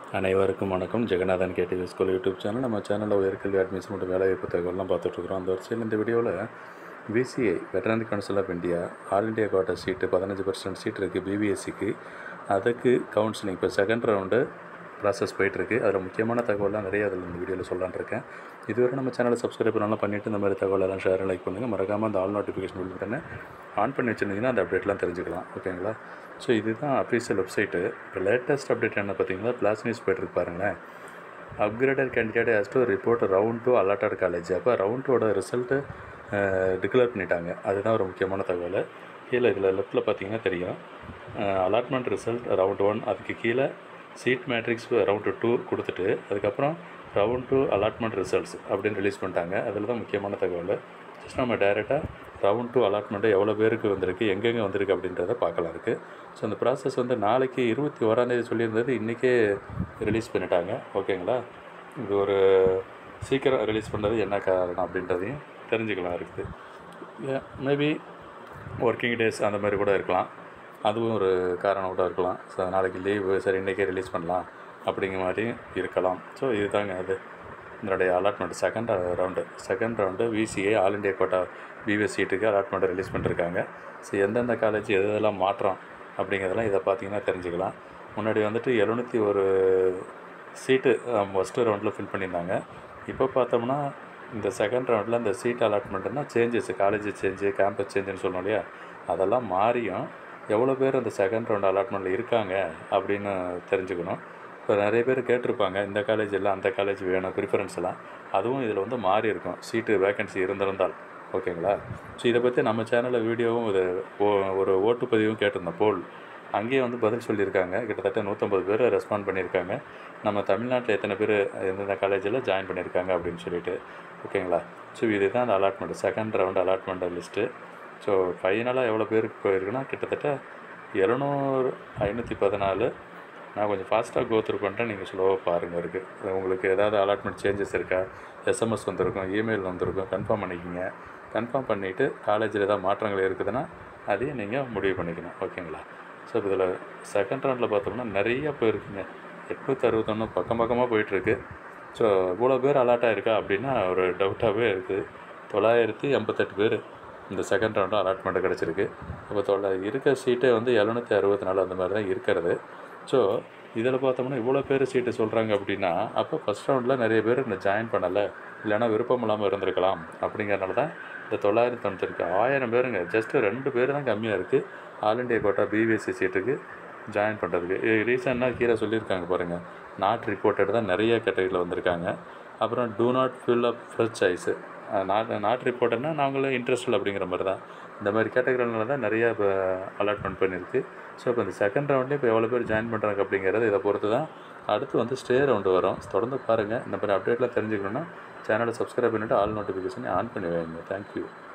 அனைவருக்கும் வணக்கம் Jagannathan KTV school YouTube channel நம்ம சேனலில் உயர்கல்வி அட்மிஷன் மற்றும் வேலைவாய்ப்பு தகவல்லாம் பார்த்துட்ருக்குறோம் அந்த வரிசையில் இந்த வீடியோவில் VCI veterinary council of India all India quota seat பதினஞ்சு பர்சன்ட் சீட் இருக்குது பிபிஎஸ்சிக்கு அதுக்கு கவுன்சிலிங் இப்போ செகண்ட் ரவுண்டு ப்ராசஸ் போயிட்டுருக்கு அதில் முக்கியமான தகவலாம் நிறைய அதில் இந்த வீடியோவில் சொல்லலான்னு இருக்கேன் இதுவரை நம்ம சேனலை சப்ஸ்கிரைப் பண்ணலாம் பண்ணிவிட்டு இந்த மாதிரி தகவலெல்லாம் ஷேர் லைக் பண்ணுங்கள் மறக்காமல் அந்த ஆல் நோட்டிஃபிகேஷன் பில் பட்டனை ஆன் பண்ணி வச்சுருந்தீங்கன்னா அந்த அப்டேட்லாம் தெரிஞ்சுக்கலாம் ஓகேங்களா ஸோ இதுதான் அஃபீஷியல் வெப்சைட்டு இப்போ லேட்டஸ்ட் அப்டேட் என்ன பார்த்தீங்கன்னா பிளாஸ் நியூஸ் போயிட்டுருக்கு பாருங்களேன் upgraded candidate has to report round two allotted college அப்போ ரவுண்ட் டூவோட ரிசல்ட்டு டிக்ளேர் பண்ணிட்டாங்க அதுதான் ஒரு முக்கியமான தகவல் கீழே இதில் லெஃப்ட்டில் பார்த்தீங்கன்னா தெரியும் அலாட்மெண்ட் ரிசல்ட் ரவுண்ட் ஒன் அதுக்கு கீழே சீட் மேட்ரிக்ஸ் ரவுண்டு டூ கொடுத்துட்டு அதுக்கப்புறம் ரவுண்ட் டூ அலாட்மெண்ட் ரிசல்ட்ஸ் அப்படின்னு ரிலீஸ் பண்ணிட்டாங்க அதில் தான் முக்கியமான தகவல் ஜஸ்ட் நம்ம டைரெக்டாக ரவுண்ட் டூ அலாட்மெண்ட்டு எவ்வளோ பேருக்கு வந்திருக்கு எங்கெங்கே வந்திருக்கு அப்படின்றத பார்க்கலாம் இருக்குது ஸோ அந்த ப்ராசஸ் வந்து நாளைக்கு இருபத்தி ஓராந்தேதி சொல்லியிருந்தது இன்றைக்கே ரிலீஸ் பண்ணிட்டாங்க ஓகேங்களா இது ஒரு சீக்கிரம் ரிலீஸ் பண்ணது என்ன காரணம் அப்படின்றதையும் தெரிஞ்சுக்கலாம் இருக்குது மேபி ஒர்க்கிங் டேஸ் அந்த மாதிரி கூட இருக்கலாம் அதுவும் ஒரு காரணம் கூட இருக்கலாம் ஸோ நாளைக்கு லீவு சரி இன்றைக்கே ரிலீஸ் பண்ணலாம் அப்படிங்கிற மாதிரியும் இருக்கலாம் ஸோ இதுதாங்க அது இதனுடைய allotment second round second round VCA all India quota BBS சீட்டுக்கு அலாட்மெண்ட்டை ரிலீஸ் பண்ணிருக்காங்க ஸோ எந்தெந்த காலேஜ் எது எதெல்லாம் மாற்றம் அப்படிங்கிறதெல்லாம் இதை பார்த்தீங்கன்னா தெரிஞ்சுக்கலாம் முன்னாடி வந்துட்டு எழுநூற்றி ஒரு சீட்டு ஃபஸ்ட்டு ரவுண்டில் ஃபில் பண்ணியிருந்தாங்க இப்போ பார்த்தோம்னா இந்த செகண்ட் ரவுண்டில் இந்த சீட் அலாட்மெண்ட்னா சேஞ்சஸ் காலேஜ் சேஞ்சு கேம்பஸ் சேஞ்சுன்னு சொல்லணும் இல்லையா அதெல்லாம் மாறியும் எவ்வளோ பேர் அந்த செகண்ட் ரவுண்ட் அலாட்மெண்ட்டில் இருக்காங்க அப்படின்னு தெரிஞ்சுக்கணும் இப்போ நிறைய பேர் கேட்டிருப்பாங்க இந்த காலேஜ் இல்லை அந்த காலேஜ் வேணும் ப்ரிஃபரன்ஸ் எல்லாம் அதுவும் இதில் வந்து மாறி இருக்கும் சீட்டு வேக்கன்சி இருந்திருந்தால் ஓகேங்களா ஸோ இதை பற்றி நம்ம சேனலில் வீடியோவும் இது ஓ- ஒரு ஓட்டுப்பதிவும் கேட்டிருந்தோம் போல் அங்கேயே வந்து பதில் சொல்லியிருக்காங்க கிட்டத்தட்ட நூற்றம்பது பேர் ரெஸ்பாண்ட் பண்ணியிருக்காங்க நம்ம தமிழ்நாட்டில் எத்தனை பேர் எந்தெந்த காலேஜில் ஜாயின் பண்ணியிருக்காங்க அப்படின்னு சொல்லிட்டு ஓகேங்களா ஸோ இதுதான் அந்த allotment second round allotment list so ஃபைனலாக எவ்வளோ பேருக்கு போயிருக்குன்னா கிட்டத்தட்ட எழுநூறு ஐநூற்றி பதினாலு நான் கொஞ்சம் ஃபாஸ்ட்டாக கோத்ரூ பண்ணிட்டேன் நீங்கள் ஸ்லோவாக பாருங்கள் இருக்குது உங்களுக்கு ஏதாவது அலாட்மெண்ட் சேஞ்சஸ் இருக்கா எஸ்எம்எஸ் வந்திருக்கும் இமெயில் வந்திருக்கும் கன்ஃபார்ம் பண்ணிக்கிங்க கன்ஃபார்ம் பண்ணிவிட்டு காலேஜில் ஏதாவது மாற்றங்கள் இருக்குதுன்னா அதையும் நீங்கள் முடிவு பண்ணிக்கணும் ஓகேங்களா ஸோ இதில் செகண்ட் ரவுண்டில் பார்த்தோம்னா நிறைய போயிருக்குங்க எட்நூற்றி அறுபத்தொன்று பக்கம் பக்கமாக போயிட்டுருக்கு ஸோ இவ்வளோ பேர் அலாட்டாக இருக்கா அப்படின்னா ஒரு டவுட்டாகவே இருக்குது தொள்ளாயிரத்தி எண்பத்தெட்டு பேர் இந்த செகண்ட் ரவுண்டும் அலாட்மெண்ட் கிடச்சிருக்கு அப்போ தொள்ள இருக்க சீட்டே வந்து எழுநூற்றி அறுபத்தி நாலு அந்த மாதிரி தான் இருக்கிறது ஸோ இதில் பார்த்தோம்னா இவ்வளோ பேர் சீட்டு சொல்கிறாங்க அப்படின்னா அப்போ ஃபஸ்ட் ரவுண்டில் நிறைய பேர் இந்த ஜாயின் பண்ணலை இல்லைன்னா விருப்பம் இல்லாமல் இருந்திருக்கலாம் அப்படிங்கிறனால தான் இந்த தொள்ளாயிரத்தி தொண்ணூற்றி ஆயிரம் பேருங்க ஜஸ்ட்டு ரெண்டு பேர் தான் கம்மியாக இருக்குது ஆல் இண்டியா கோட்டா பிபிஎஸ்சி சீட்டுக்கு ஜாயின் பண்ணுறதுக்கு ரீசன்னாக கீழே சொல்லியிருக்காங்க பாருங்கள் நாட் ரிப்போர்ட்டட் தான் நிறைய கேட்டகரியில் வந்திருக்காங்க அப்புறம் do not fill up fresh choice not not ரிப்போர்ட்டட்னா நாங்களும் இன்ட்ரெஸ்டல் அப்படிங்கிற மாதிரி தான் இந்த மாதிரி கேட்டகரினால தான் நிறைய இப்போ அலாட்மெண்ட் பண்ணியிருக்கு ஸோ இப்போ இந்த செகண்ட் ரவுண்ட்லேயே இப்போ எவ்வளோ பேர் ஜாயின் பண்ணுறாங்க அப்படிங்கிறது இதை பொறுத்து தான் அடுத்து வந்து ஸ்டே ரவுண்டு வரும் தொடர்ந்து பாருங்கள் இந்த மாதிரி அப்டேட்லாம் தெரிஞ்சுக்கணுன்னா சேனலை சப்ஸ்கிரைப் பண்ணிவிட்டு ஆல் நோட்டிஃபிகேஷனை ஆன் பண்ணி வைங்க தேங்க்யூ